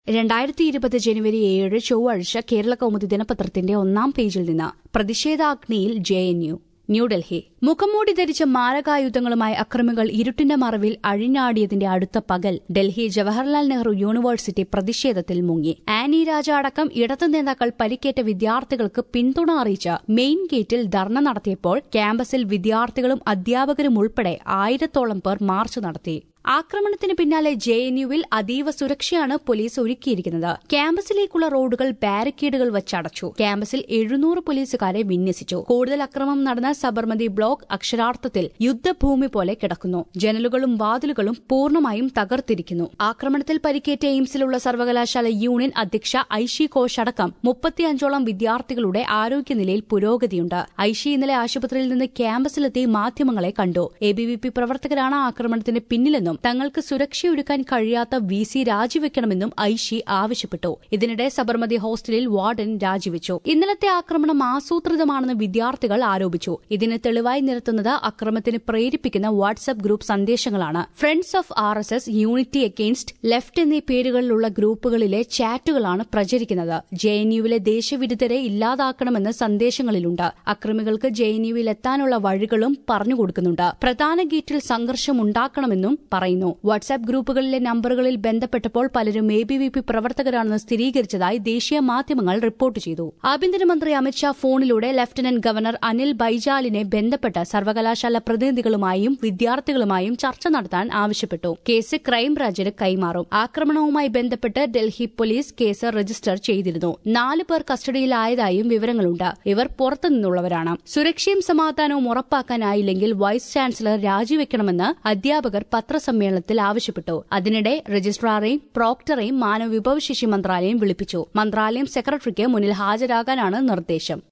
രണ്ടായിരത്തി ഇരുപത് ജനുവരി ഏഴ് ചൊവ്വാഴ്ച കേരള കൗമുദി ദിനപത്രത്തിന്റെ ഒന്നാം പേജിൽ നിന്ന് പ്രതിഷേധാഗ്നിയിൽ ജെ എൻ യു ന്യൂഡൽഹി മുഖംമൂടി ധരിച്ച മാരകായുധങ്ങളുമായി അക്രമികൾ ഇരുട്ടിന്റെ മറവിൽ അഴിഞ്ഞാടിയതിന്റെ അടുത്ത പകൽ ഡൽഹി ജവഹർലാൽ നെഹ്റു യൂണിവേഴ്സിറ്റി പ്രതിഷേധത്തിൽ മുങ്ങി ആനി രാജ അടക്കം ഇടതു നേതാക്കൾ പരിക്കേറ്റ വിദ്യാർത്ഥികൾക്ക് പിന്തുണ അറിയിച്ച് മെയിൻ ഗേറ്റിൽ ധർണ നടത്തിയപ്പോൾ ക്യാമ്പസിൽ വിദ്യാർത്ഥികളും അധ്യാപകരും ഉൾപ്പെടെ ആയിരത്തോളം പേർ മാർച്ച് നടത്തി ആക്രമണത്തിന് പിന്നാലെ ജെ എൻ യുവിൽ അതീവ സുരക്ഷയാണ് പോലീസ് ഒരുക്കിയിരിക്കുന്നത് ക്യാമ്പസിലേക്കുള്ള റോഡുകൾ ബാരിക്കേഡുകൾ വച്ചടച്ചു ക്യാമ്പസിൽ എഴുന്നൂറ് പോലീസുകാരെ വിന്യസിച്ചു കൂടുതൽ അക്രമം നടന്ന സബർമതി ബ്ലോക്ക് അക്ഷരാർത്ഥത്തിൽ യുദ്ധഭൂമി പോലെ കിടക്കുന്നു ജനലുകളും വാതിലുകളും പൂർണ്ണമായും തകർത്തിരിക്കുന്നു ആക്രമണത്തിൽ പരിക്കേറ്റ എയിംസിലുള്ള സർവകലാശാല യൂണിയൻ അധ്യക്ഷ ഐഷി ഘോഷ് അടക്കം മുപ്പത്തിയഞ്ചോളം വിദ്യാർത്ഥികളുടെ ആരോഗ്യനിലയിൽ പുരോഗതിയുണ്ട് ഐഷി ഇന്നലെ ആശുപത്രിയിൽ നിന്ന് ക്യാമ്പസിലെത്തി മാധ്യമങ്ങളെ കണ്ടു എ ബി വി പി പ്രവർത്തകരാണ് ആക്രമണത്തിന് പിന്നിലെന്നും തങ്ങൾക്ക് സുരക്ഷയൊരുക്കാൻ കഴിയാത്ത വി സി രാജിവെക്കണമെന്നും ഐഷി ആവശ്യപ്പെട്ടു ഇതിനിടെ സബർമതി ഹോസ്റ്റലിൽ വാർഡൻ രാജിവെച്ചു ഇന്നലത്തെ ആക്രമണം ആസൂത്രിതമാണെന്ന് വിദ്യാർത്ഥികൾ ആരോപിച്ചു ഇതിന് തെളിവായി നിരത്തുന്നത് അക്രമത്തിന് പ്രേരിപ്പിക്കുന്ന വാട്സ്ആപ്പ് ഗ്രൂപ്പ് സന്ദേശങ്ങളാണ് friends of R S S unity against left എന്നീ പേരുകളിലുള്ള ഗ്രൂപ്പുകളിലെ ചാറ്റുകളാണ് പ്രചരിക്കുന്നത് ജെ എൻ യുവിലെ ദേശവിരുദ്ധരെ ഇല്ലാതാക്കണമെന്ന് സന്ദേശങ്ങളിലുണ്ട് അക്രമികൾക്ക് ജെ എൻ യുവിൽ എത്താനുള്ള വഴികളും പറഞ്ഞുകൊടുക്കുന്നുണ്ട് പ്രധാന ഗേറ്റിൽ സംഘർഷം ഉണ്ടാക്കണമെന്നും പറയുന്നു വാട്സ്ആപ്പ് ഗ്രൂപ്പുകളിലെ നമ്പറുകളിൽ ബന്ധപ്പെട്ടപ്പോൾ പലരും എ ബി വി പി പ്രവർത്തകരാണെന്ന് സ്ഥിരീകരിച്ചതായി ദേശീയ മാധ്യമങ്ങൾ റിപ്പോർട്ട് ചെയ്തു ആഭ്യന്തരമന്ത്രി അമിത്ഷാ ഫോണിലൂടെ ലഫ്റ്റനന്റ് ഗവർണർ അനിൽ ബൈജാലിനെ ബന്ധപ്പെട്ട് സർവകലാശാല പ്രതിനിധികളുമായും വിദ്യാർത്ഥികളുമായും ചർച്ച നടത്താൻ ആവശ്യപ്പെട്ടു കേസ് ക്രൈംബ്രാഞ്ചിന് കൈമാറും ആക്രമണവുമായി ബന്ധപ്പെട്ട് ഡൽഹി പോലീസ് കേസ് രജിസ്റ്റർ ചെയ്തിരുന്നു നാല് പേർ കസ്റ്റഡിയിലായതായും വിവരങ്ങളുണ്ട് ഇവർ പുറത്തുനിന്നുള്ളവരാണ് സുരക്ഷയും സമാധാനവും ഉറപ്പാക്കാനായില്ലെങ്കിൽ വൈസ് ചാൻസലർ രാജിവെക്കണമെന്ന് അധ്യാപകർ പത്രസമ്മേളനത്തിൽ ആവശ്യപ്പെട്ടു അതിനിടെ രജിസ്ട്രാറെയും പ്രോക്ടറെയും മാനവ വിഭവശേഷി മന്ത്രാലയം വിളിപ്പിച്ചു മന്ത്രാലയം സെക്രട്ടറിക്ക് മുന്നിൽ ഹാജരാകാനാണ് നിർദ്ദേശം